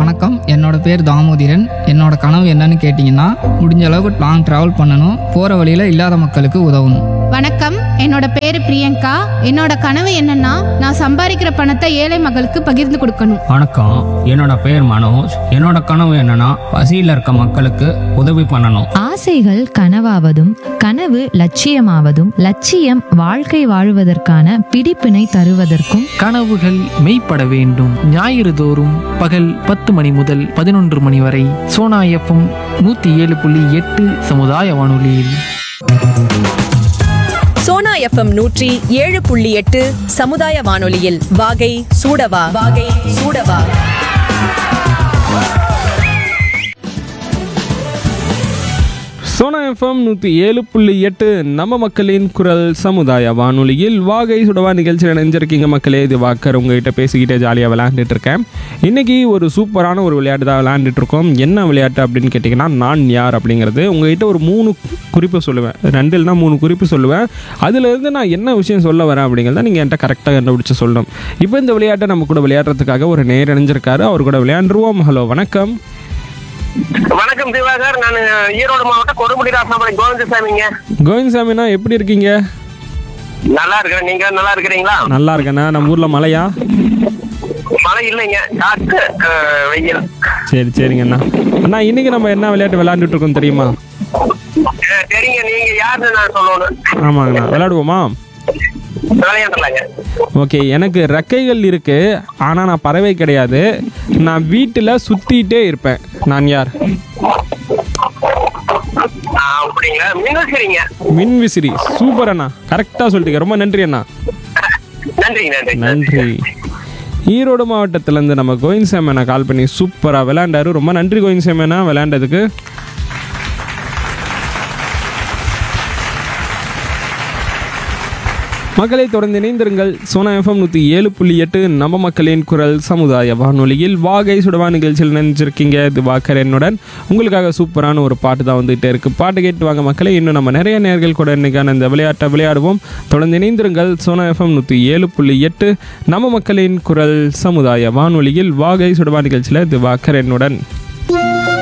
வணக்கம் என்னோட பேர் தாமோதிரன் என்னோட கனவு என்னன்னு கேட்டிங்கன்னா முடிஞ்ச அளவுக்கு லாங் ட்ராவல் பண்ணணும் போகிற வழியில் இல்லாத மக்களுக்கு உதவணும் வணக்கம் என்னோட பேரு பிரியங்கா என்னோட கனவு என்னன்னா நான் சம்பாதிக்கிற பணத்தை ஏழை மக்களுக்கு பகிர்ந்து கொடுக்கணும் வணக்கம் என்னோட பேர் மனோஜ் என்னோட கனவு என்னன்னா பசியில் இருக்க மக்களுக்கு உதவி பண்ணணும் ஆசைகள் கனவாவதும் கனவு லட்சியமாவதும் லட்சியம் வாழ்க்கை வாழுவதற்கான பிடிப்பினை தருவதற்கும் கனவுகள் மெய்ப்பட வேண்டும் ஞாயிறு தோறும் பகல் பத்து மணி முதல் பதினொன்று மணி வரை சோனா எஃப்எம் நூற்றி ஏழு புள்ளி எட்டு சமுதாய வானொலியில் சோனா எஃப்எம் நூற்றி ஏழு புள்ளி எட்டு சமுதாய வானொலியில் வாகை சூடவா வாகை சூடவா சோனா எஃப்எம் நூற்றி ஏழு புள்ளி எட்டு நம்ம மக்களின் குரல் சமுதாய வானொலியில் வாகை சுடவா நிகழ்ச்சியில் இணைஞ்சிருக்கீங்க மக்களே இது வாக்கர் உங்ககிட்ட பேசிக்கிட்டே ஜாலியாக விளையாண்டுட்டு இருக்கேன் இன்றைக்கி ஒரு சூப்பரான ஒரு விளையாட்டு தான் விளையாண்டுட்டு இருக்கோம் என்ன விளையாட்டு அப்படின்னு கேட்டிங்கன்னா நான் யார் அப்படிங்கிறது உங்ககிட்ட ஒரு மூணு குறிப்பு சொல்லுவேன் ரெண்டு இல்லைனா மூணு குறிப்பு சொல்லுவேன் அதுலேருந்து நான் என்ன விஷயம் சொல்ல வரேன் அப்படிங்கிறத நீங்கள் என்கிட்ட கரெக்டாக கண்டுபிடிச்சு சொல்லணும் இப்போ இந்த விளையாட்டை நம்ம கூட விளையாடுறதுக்காக ஒரு நேர் இணைஞ்சிருக்காரு அவர் கூட விளையாண்டுருவோம் ஹலோ வணக்கம் வணக்கம் திவாகர் நான் ஈரோடு மாவட்டம் கொடுமுடி ராசனாபுரம் கோவிந்தசாமிங்க கோவிந்த்சாமினா எப்படி இருக்கீங்க நல்லா இருக்கிறேன் நீங்க நல்லா இருக்கிறீங்களா நல்லா இருக்கேண்ணா நம்ம ஊரில் மழையா மழை இல்லைங்க காற்று அஹ், வெயில் சரி சரிங்க அண்ணா அண்ணா இன்னைக்கு நம்ம என்ன விளையாட்டு விளையாண்டுட்டு இருக்கோம் தெரியுமா அஹ், சரிங்க நீங்க யாருன்னு நான் சொல்லணும் ஆமாங்கண்ணா விளையாடுவோமா விளையாடலாங்க ஓகே எனக்கு ரெக்கைகள் இருக்கு ஆனால் நான் பறவை கிடையாது நான் வீட்டில் சுற்றிட்டே இருப்பேன் நான் யார் ஆஹ், அப்படிங்களா மின்னுசிரிங்க மின் விசிறி சூப்பர் அண்ணா கரெக்டாக சொல்லிட்டீங்க ரொம்ப நன்றி அண்ணா நன்றி நன்றி நன்றி ஈரோடு மாவட்டத்திலேருந்து நம்ம கோவிந்த் சேமனை கால் பண்ணி சூப்பராக விளையாண்டாரு ரொம்ப நன்றி கோவிந்த் சேமனா விளையாண்டதுக்கு மக்களை தொடர்ந்து இணைந்திருங்கள் சோனா எஃப்எம் நூற்றி ஏழு புள்ளி எட்டு நம்ம மக்களின் குரல் சமுதாய வானொலியில் வாகை சுடவா நிகழ்ச்சியில் நினைச்சிருக்கீங்க இது வாக்கர் என்னுடன் உங்களுக்காக சூப்பரான ஒரு பாட்டு தான் வந்துகிட்டே இருக்கு பாட்டு கேட்டு வாங்க மக்களே இன்னும் நம்ம நிறைய நேர்கள் கூட இன்னைக்கான இந்த விளையாட்டை விளையாடுவோம் தொடர்ந்து இணைந்திருங்கள் சோனா எஃப்எம் நூற்றி ஏழு புள்ளி எட்டு நம்ம மக்களின் குரல் சமுதாய வானொலியில் வாகை சுடவா நிகழ்ச்சியில் இது வாக்கர் என்னுடன்